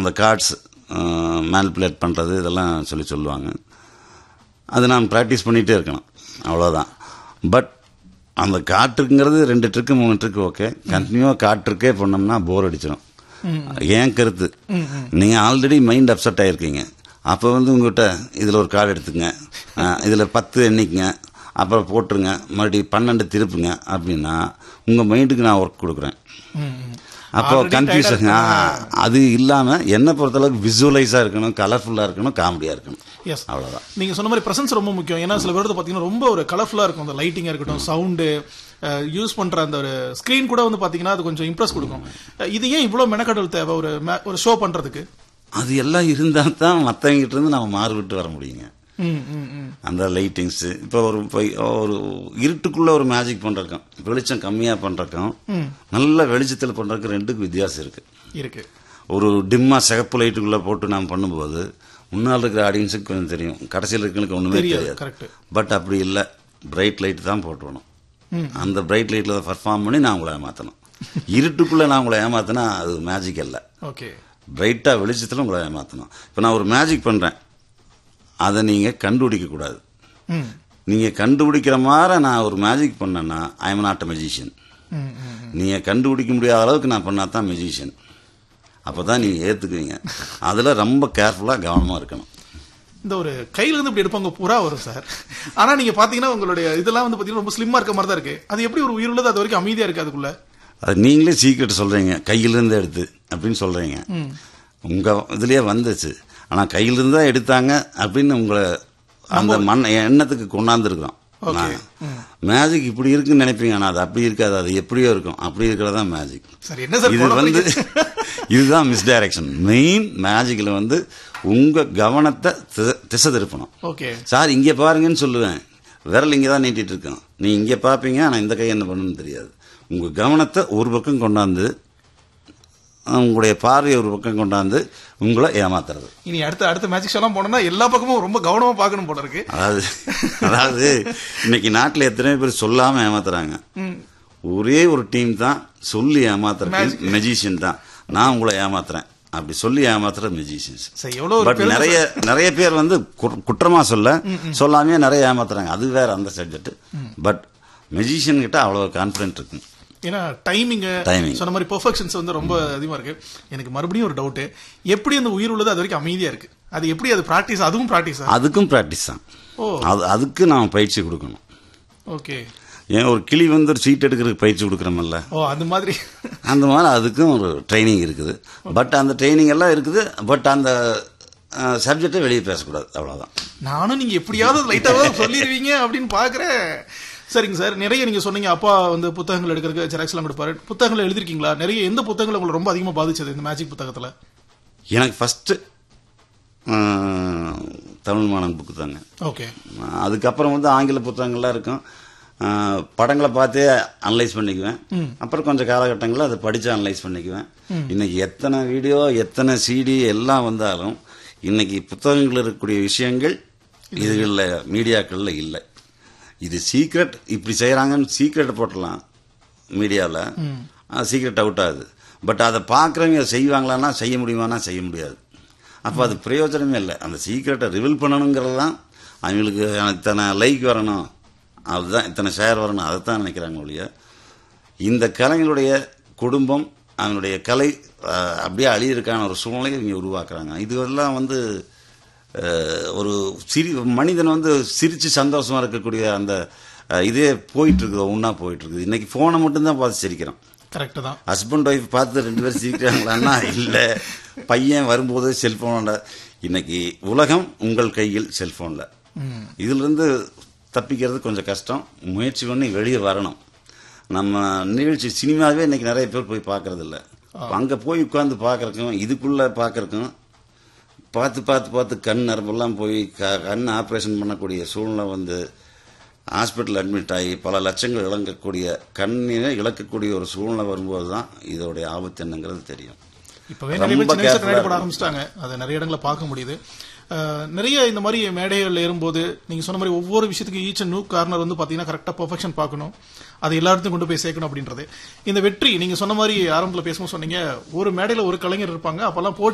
அந்த cards manipulate பண்ணுறது இதெல்லாம் சொல்லி சொல்லுவாங்க அது நான் ப்ராக்டிஸ் பண்ணிகிட்டே இருக்கணும் அவ்வளோதான் பட் அந்த காற்றுங்கிறது ரெண்டு ட்ரிக்கு மூணு ட்ரிக்கு ஓகே கண்டினியூவாக காற்றுக்கே பண்ணோம்னா போர் அடிச்சிடும் ஏன் கருத்து நீங்கள் ஆல்ரெடி மைண்ட் அப்செட் ஆகிருக்கீங்க அப்போ வந்து உங்கள்கிட்ட இதில் ஒரு கார்டு எடுத்துங்க இதில் பத்து எண்ணிக்குங்க அப்புறம் போட்டுருங்க மறுபடியும் பன்னெண்டு திருப்புங்க அப்படின்னா உங்கள் மைண்டுக்கு நான் ஒர்க் கொடுக்குறேன் அப்போ கன்ஃபியூஷன் அது இல்லாமல் என்னை பொறுத்தளவுக்கு விசுவலைஸாக இருக்கணும் கலர்ஃபுல்லாக இருக்கணும் காமெடியாக இருக்கணும் எஸ் அவ்வளோதான் நீங்க சொன்ன மாதிரி பிரசன்ஸ் ரொம்ப முக்கியம் ஏன்னா சில பேர் பாத்தீங்கன்னா ரொம்ப ஒரு கலர்ஃபுல்லா இருக்கும் அந்த லைட்டிங்கா இருக்கட்டும் சவுண்டு யூஸ் பண்ற அந்த ஒரு ஸ்கிரீன் கூட வந்து பாத்தீங்கன்னா அது கொஞ்சம் இம்ப்ரெஸ் கொடுக்கும் அஹ் இது ஏன் இவ்வளவு மெனக்கடல் தேவை ஒரு ma- ஒரு ஷோ பண்றதுக்கு அது எல்லாம் இருந்தால் தான் மற்றவங்கிட்ட இருந்து நம்ம மாறுபட்டு வர முடியுங்க ம், ம், ம். அந்த லைட்டிங்ஸு இப்போ ஒரு இப்போ ஒரு இருட்டுக்குள்ளே ஒரு மேஜிக் பண்ணுறக்கும் வெளிச்சம் கம்மியாக பண்ணுறக்கும் நல்ல வெளிச்சத்தில் பண்ணுறதுக்கு ரெண்டுக்கும் வித்தியாசம் இருக்குது இருக்கு ஒரு டிம்மா சிகப்பு லைட்டுக்குள்ளே போட்டு நாம் பண்ணும்போது முன்னால் இருக்கிற ஆடியன்ஸுக்கு கொஞ்சம் தெரியும் கடைசியில் இருக்கிறவங்களுக்கு ஒன்றுமே தெரியாது, தெரியாது correct. பட் அப்படி இல்லை பிரைட் லைட் தான் போட்டுக்கணும் அந்த பிரைட் லைட்டில் பர்ஃபார்ம் பண்ணி நான் உங்களை ஏமாற்றணும் இருட்டுக்குள்ளே நான் உங்களை ஏமாத்தினா அது மேஜிக் அல்ல ஓகே பிரைட்டாக வெளிச்சத்தில் உங்களை ஏமாற்றணும் இப்போ நான் ஒரு மேஜிக் பண்ணுறேன் அதை நீங்கள் கண்டுபிடிக்க கூடாது ம் நீங்கள் கண்டுபிடிக்கிற மாதிரி நான் ஒரு மேஜிக் பண்ணேன்னா I am not a magician ம், ம். நீங்கள் கண்டுபிடிக்க முடியாத அளவுக்கு நான் பண்ணா தான் மெஜிஷியன் அப்போ தான் நீங்கள் ஏற்றுக்குவீங்க அதில் ரொம்ப கேர்ஃபுல்லாக கவனமாக இருக்கணும் இந்த ஒரு கையில இருந்து இப்படி எடுப்பாங்க புறா வரும் சார் ஆனா நீங்க பாத்தீங்கன்னா உங்களுடைய இதெல்லாம் வந்து பாத்தீங்கன்னா ரொம்ப ஸ்லிம்மா இருக்க மாதிரி தான் இருக்கு அது எப்படி ஒரு உயிருள்ளது அது வரைக்கும் அமைதியா இருக்கு அதுக்குள்ள அது நீங்களே சீக்கிரட் சொல்கிறீங்க கையிலேருந்து எடுத்து அப்படின்னு சொல்கிறீங்க உங்கள் இதுலேயே வந்துச்சு ஆனால் கையிலிருந்து தான் எடுத்தாங்க அப்படின்னு உங்களை அந்த மண் எண்ணத்துக்கு கொண்டாந்துருக்குறோம் மேஜிக் இப்படி இருக்குன்னு நினைப்பீங்க ஆனால் அது அப்படி இருக்காது அது எப்படியோ இருக்கும் அப்படி இருக்கிறது தான் மேஜிக் சார் என்ன சார் இது வந்து இதுதான் மிஸ்டைரக்ஷன் மெயின் மேஜிக்கில் வந்து உங்கள் கவனத்தை திசை- திசை திருப்பணும் ஓகே சார் இங்கே பாருங்கன்னு சொல்லுவேன் விரல் இங்கே தான் நீட்டிட்டு இருக்கோம் நீ இங்கே பார்ப்பீங்க ஆனால் இந்த கை என்ன பண்ணணும்னு தெரியாது உங்கள் கவனத்தை ஒரு பக்கம் கொண்டாந்து அஹ், உங்களுடைய பார்வையை ஒரு பக்கம் கொண்டாந்து உங்களை ஏமாத்துறது இனி அடுத்த அடுத்த மேஜிக் ஷோலாம் போனோம்னா எல்லா பக்கமும் ரொம்ப கவனமா பார்க்கணும் போல இருக்கு அதாவது அதாவது இன்னைக்கு நாட்டில் எத்தனை பேர் சொல்லாமல் ஏமாத்துறாங்க ஒரே ஒரு டீம் தான் சொல்லி ஏமாத்துறது மெஜிஷியன் தான் நான் உங்களை ஏமாத்துறேன் அப்படி சொல்லி ஏமாத்துற மெஜிஷியன்ஸ் சரி எவ்வளவு ஒரு பட் பெருமை நிறைய நிறைய பேர் வந்து குற- குற்றமா சொல்ல சொல்லாமே நிறைய ஏமாத்துறாங்க அது வேற அந்த சப்ஜெக்ட் பட் மெஜிஷியன் கிட்ட அவ்வளவு கான்பிடன்ட் இருக்கு ஏன்னா டைமிங் Timing. சொன்ன மாதிரி பெர்ஃபெக்ஷன்ஸ் வந்து ரொம்ப அதிகமா இருக்கு எனக்கு மறுபடியும் ஒரு டவுட் எப்படி அந்த உயிர் உள்ளது அது வரைக்கும் அமைதியா இருக்கு அது எப்படி அது பிராக்டிஸ் அதுவும் பிராக்டிஸா அதுக்கும் ப்ராக்டிஸ் தான் ஓ அது அதுக்கு நாம் பயிற்சி கொடுக்கணும் ஓகே ஏன் ஒரு கிளி வந்து ஒரு சீட் எடுக்கிறதுக்கு பயிற்சி கொடுக்குறோமல்ல ஓ அந்த மாதிரி அந்த மாதிரி அதுக்கும் ஒரு ட்ரைனிங் இருக்குது பட் அந்த ட்ரைனிங் எல்லாம் இருக்குது பட் அந்த சப்ஜெக்டை வெளியே பேசக்கூடாது அவ்வளோதான் நானும் நீங்க எப்படியாவது லைட்டாக சொல்லிடுவீங்க அப்படின்னு பாக்குறேன் சரிங்க சார் நிறைய நீங்க சொன்னீங்க அப்பா வந்து புத்தகங்கள் எடுக்கிறதுக்கு ஜெராக்ஸ் எல்லாம் கொடுப்பாரு புத்தகங்கள் எழுதிருக்கீங்களா நிறைய எந்த புத்தகங்கள் உங்களை ரொம்ப அதிகமா பாதிச்சது இந்த மேஜிக் புத்தகத்துல எனக்கு ஃபஸ்ட்டு தமிழ் மாணவன் புக்கு தாங்க ஓகே அதுக்கப்புறம் வந்து ஆங்கில புத்தகங்கள்லாம் இருக்கும் அஹ், படங்களை பார்த்தே அனலைஸ் பண்ணிக்குவேன் அப்புறம் கொஞ்சம் காலகட்டங்களில் அதை படித்து அனலைஸ் பண்ணிக்குவேன் இன்னைக்கு எத்தனை வீடியோ எத்தனை சிடி எல்லாம் வந்தாலும் இன்னைக்கு புத்தகங்கள் இருக்கக்கூடிய விஷயங்கள் இதுகளில் மீடியாக்களில் இல்லை இது சீக்ரெட் இப்படி செய்கிறாங்கன்னு சீக்ரெட் போட்டலாம் மீடியாவில் சீக்ரெட் அவுட் ஆகுது பட் அதை பார்க்குறவங்க செய்வாங்களான்னா செய்ய முடியுமானா செய்ய முடியாது அப்போ அது பிரயோஜனமே இல்லை அந்த சீக்ரெட்டை ரிவீல் பண்ணணுங்கிறது தான் அவங்களுக்கு இத்தனை லைக் வரணும் அதுதான் இத்தனை ஷேர் வரணும் அதை தான் நினைக்கிறாங்க ஒழிய இந்த கலைஞருடைய குடும்பம் அவனுடைய கலை அஹ், அப்படியே அழியிறதுக்கான ஒரு சூழ்நிலையை இவங்க உருவாக்குறாங்க இதுவெல்லாம் வந்து அஹ், ஒரு சிரி மனிதன் வந்து சிரித்து சந்தோஷமா இருக்கக்கூடிய அந்த அஹ், இதே போயிட்டு இருக்குது ஒன்றா போயிட்டு இருக்குது இன்னைக்கு ஃபோனை மட்டும்தான் பார்த்து சிரிக்கிறோம் கரெக்ட் தான் ஹஸ்பண்ட் ஒய்ஃப் பார்த்து ரெண்டு பேரும் சிரிக்கிறாங்களான்னா இல்லை பையன் வரும்போது செல்போனோட இன்னைக்கு உலகம் உங்கள் கையில் செல்போனில் இதிலிருந்து தப்பிக்கிறது கொஞ்சம் கஷ்டம் முயற்சி பண்ணி வெளியே வரணும் நம்ம நிகழ்ச்சி சினிமாவே இன்னைக்கு நிறைய பேர் போய் பார்க்கறது இல்ல அங்கே போய் உட்காந்து பார்க்கறக்கும் இதுக்குள்ளே பார்க்கறக்கும் பார்த்து பார்த்து பார்த்து கண் நரம்பெல்லாம் போய் க கண் ஆப்ரேஷன் பண்ணக்கூடிய சூழ்நிலை வந்து ஹாஸ்பிட்டல் அட்மிட் ஆகி பல லட்சங்கள் இழக்கக்கூடிய கண்ணினை இழக்கக்கூடிய ஒரு சூழ்நிலை வரும்போது தான் இதோடைய ஆபத்து என்னங்கிறது தெரியும் இப்பவே நிறைய பேர் ரொம்ப சின்ன வயசுல careful-ஆ மேடை போட ஆரம்பிச்சிட்டாங்க அதை நிறைய இடங்களை பார்க்க முடியுது அஹ், நிறைய இந்த மாதிரி மேடைகள் ஏறும்போது நீங்க சொன்ன மாதிரி ஒவ்வொரு விஷயத்துக்கு ஈச் நியூ கார்னர் வந்து பாத்தீங்கன்னா கரெக்டா பெர்ஃபெக்ஷன் பார்க்கணும் அதை எல்லாத்தையும் கொண்டு போய் சேர்க்கணும் அப்படின்றது இந்த வெற்றி நீங்க சொன்ன மாதிரி ஆரம்பத்துல பேசும்போது சொன்னீங்க ஒரு மேடையில ஒரு கலைஞர் இருப்பாங்க அப்பெல்லாம் போட்டி